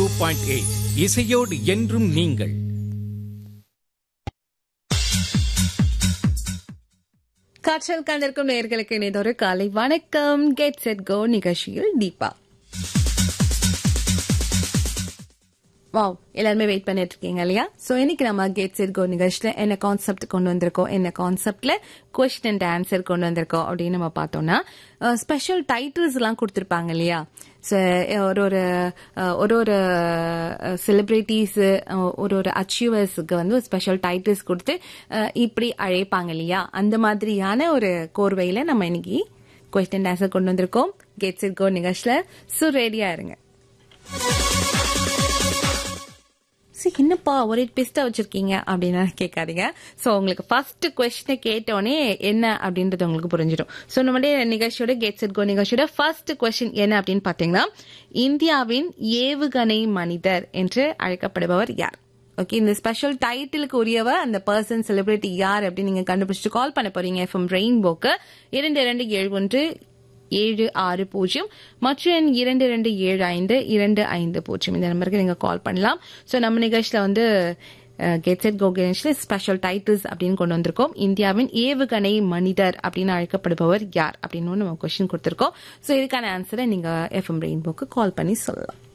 two point eight இசையோடு என்றும் நீங்கள் காற்றல் கண்டிருக்கும் நேர்களுக்கு இணையதொரு காலை வணக்கம் கெட் செட் கோ நிகழ்ச்சியில் தீபா வாவ் எல்லாருமே வெயிட் பண்ணிட்டு இருக்கீங்க இல்லையா சோ இன்னைக்கு நம்ம கெட் செட் கோ நிகழ்ச்சியில என்ன கான்செப்ட் கொண்டு வந்திருக்கோம் என்ன கான்செப்ட்ல கொஸ்டின் அண்ட் ஆன்சர் கொண்டு வந்திருக்கோம் அப்படின்னு நம்ம பார்த்தோம்னா ஸ்பெஷல் டைட்டில்ஸ் எல்லாம் கொடுத்திருப்பாங்க இல்லையா So, ஒரு ஒரு அஹ், ஒரு ஒரு செலிபிரிட்டிஸ் ஒரு ஒரு அச்சீவர்ஸுக்கு வந்து ஒரு ஸ்பெஷல் டைட்டில்ஸ் கொடுத்து அஹ், இப்படி அழைப்பாங்க இல்லையா அந்த மாதிரியான ஒரு கோர்வையில நம்ம இன்னைக்கு கொஸ்டின் ஆன்சர் கொண்டு வந்திருக்கோம் கெட்ஸ் இட் கோ நிகழ்ச்சியில ஸோ ரெடியா இருங்க சரி என்னப்பா ஒரே ட்விஸ்டா வச்சிருக்கீங்க அப்படின்னு கேட்காதீங்க சோ உங்களுக்கு ஃபர்ஸ்ட் கொஸ்டினை கேட்டோடனே என்ன அப்படின்றது உங்களுக்கு புரிஞ்சிடும் சோ நம்மளுடைய நிகழ்ச்சியோட கெட்ஸ் இட் கோ நிகழ்ச்சியோட ஃபர்ஸ்ட் கொஸ்டின் என்ன அப்படின்னு பாத்தீங்கன்னா இந்தியாவின் ஏவுகணை மனிதர் என்று அழைக்கப்படுபவர் யார் ஓகே இந்த ஸ்பெஷல் டைட்டிலுக்கு உரியவர் அந்த பர்சன் செலிபிரிட்டி யார் அப்படின்னு நீங்க கண்டுபிடிச்சிட்டு கால் பண்ண போறீங்க எஃப்எம் ரெயின்போக்கு இரண்டு இரண்டு ஏழு ஒன்று ஏழு ஆறு பூஜ்ஜியம் மற்றும் எண் இரண்டு இரண்டு ஏழு ஐந்து இரண்டு ஐந்து பூஜ்ஜியம் இந்த நம்பருக்கு நீங்க கால் பண்ணலாம் ஸோ நம்ம நிகழ்ச்சியில வந்து கெட் செட் கோ நிகழ்ச்சியில் ஸ்பெஷல் டைட்டில்ஸ் அப்படின்னு கொண்டு வந்திருக்கோம் இந்தியாவின் ஏவுகணை மனிதர் அப்படின்னு அழைக்கப்படுபவர் யார் அப்படின்னு நம்ம கொஸ்டின் கொடுத்திருக்கோம் ஸோ இதுக்கான ஆன்சரை நீங்க எஃப்எம் ரெயின்போக்கு கால் பண்ணி சொல்லலாம்